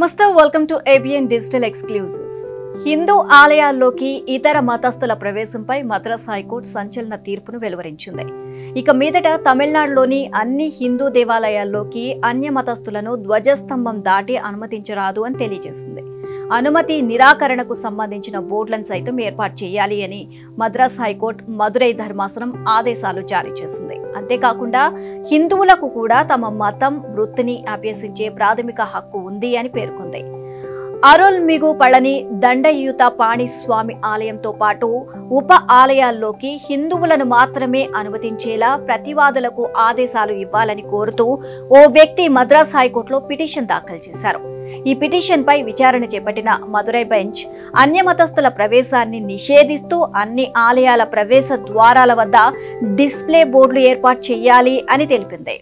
నమస్తే welcome to ABN digital exclusives Hindu ఆలయాల్లోకి ఇతర మతస్థుల ప్రవేశంపై మద్రాస్ హైకోర్టు సంచలన తీర్పును వెలువరించింది ఇక మీదట తమిళనాడులోని అన్ని హిందూ దేవాలయాల్లోకి అన్య మతస్థులను ధ్వజస్తంభం దాటి అనుమతించరాదు అని తెలియజేసింది అనుమతి నిరాకరణకు సంబంధించిన బోర్డులను సైతం ఏర్పాటు చేయాలి అని మద్రాస్ హైకోర్టు మదురై ధర్మాసనం ఆదేశాలు జారీ చేసింది అంతేకాకుండా హిందువులకు కూడా తమ మతం వృత్తిని అభ్యసించే ప్రాథమిక హక్కు ఉంది అని పేర్కొంది అరుల్మిగు పళని దండయుత పాణి స్వామి ఆలయంతో పాటు ఉప ఆలయాల్లోకి హిందువులను మాత్రమే అనుమతించేలా ప్రతివాదులకు ఆదేశాలు ఇవ్వాలని కోరుతూ ఓ వ్యక్తి మద్రాస్ హైకోర్టులో పిటిషన్ దాఖలు చేశారు ఈ పిటిషన్ పై విచారణ చేపట్టిన మదురై బెంచ్ అన్యమతస్థుల ప్రవేశాన్ని నిషేధిస్తూ అన్ని ఆలయాల ప్రవేశ ద్వారాల వద్ద డిస్ప్లే బోర్డులు ఏర్పాటు చేయాలి అని తెలిపింది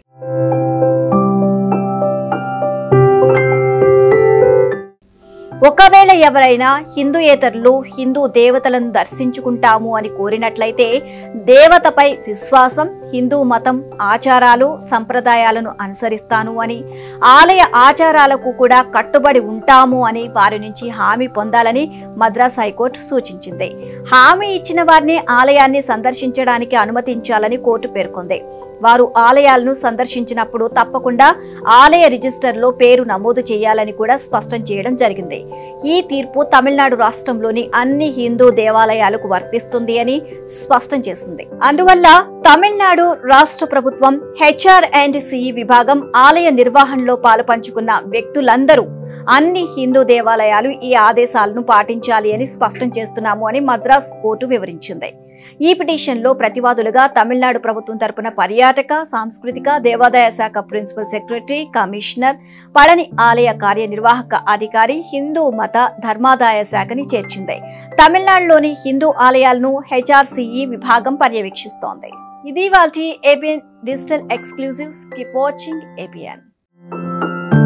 ఒకవేళ ఎవరైనా హిందూయేతరులు హిందూ దేవతలను దర్శించుకుంటాము అని కోరినట్లయితే దేవతపై విశ్వాసం హిందూ మతం ఆచారాలు సంప్రదాయాలను అనుసరిస్తాను అని ఆలయ ఆచారాలకు కూడా కట్టుబడి ఉంటాము అని వారి నుంచి హామీ పొందాలని మద్రాస్ హైకోర్టు సూచించింది హామీ ఇచ్చిన వారిని ఆలయాన్ని సందర్శించడానికి అనుమతించాలని కోర్టు పేర్కొంది వారు ఆలయాలను సందర్శించినప్పుడు తప్పకుండా ఆలయ రిజిస్టర్లో పేరు నమోదు చేయాలని కూడా స్పష్టం చేయడం జరిగింది ఈ తీర్పు తమిళనాడు రాష్ట్రంలోని అన్ని హిందూ దేవాలయాలకు వర్తిస్తుంది అని స్పష్టం చేసింది అందువల్ల తమిళనాడు రాష్ట్ర ప్రభుత్వం హెచ్ఆర్ అండ్ సిఈ విభాగం ఆలయ నిర్వహణలో పాలు పంచుకున్న వ్యక్తులందరూ అన్ని హిందూ దేవాలయాలు ఈ ఆదేశాలను పాటించాలి అని స్పష్టం చేస్తున్నాము అని మద్రాస్ కోర్టు వివరించింది ఈ పిటిషన్లో ప్రతివాదులుగా తమిళనాడు ప్రభుత్వం తరపున పర్యాటక సాంస్కృతిక దేవాదాయ శాఖ ప్రిన్సిపల్ సెక్రటరీ కమిషనర్ పళని ఆలయ కార్యనిర్వాహక అధికారి హిందూ మత ధర్మాదాయ శాఖని చేర్చింది తమిళనాడులోని హిందూ ఆలయాలను హెచ్ఆర్సీఈ విభాగం పర్యవేక్షిస్తోంది ఇది వాటి ABN digital exclusives keep watching ABN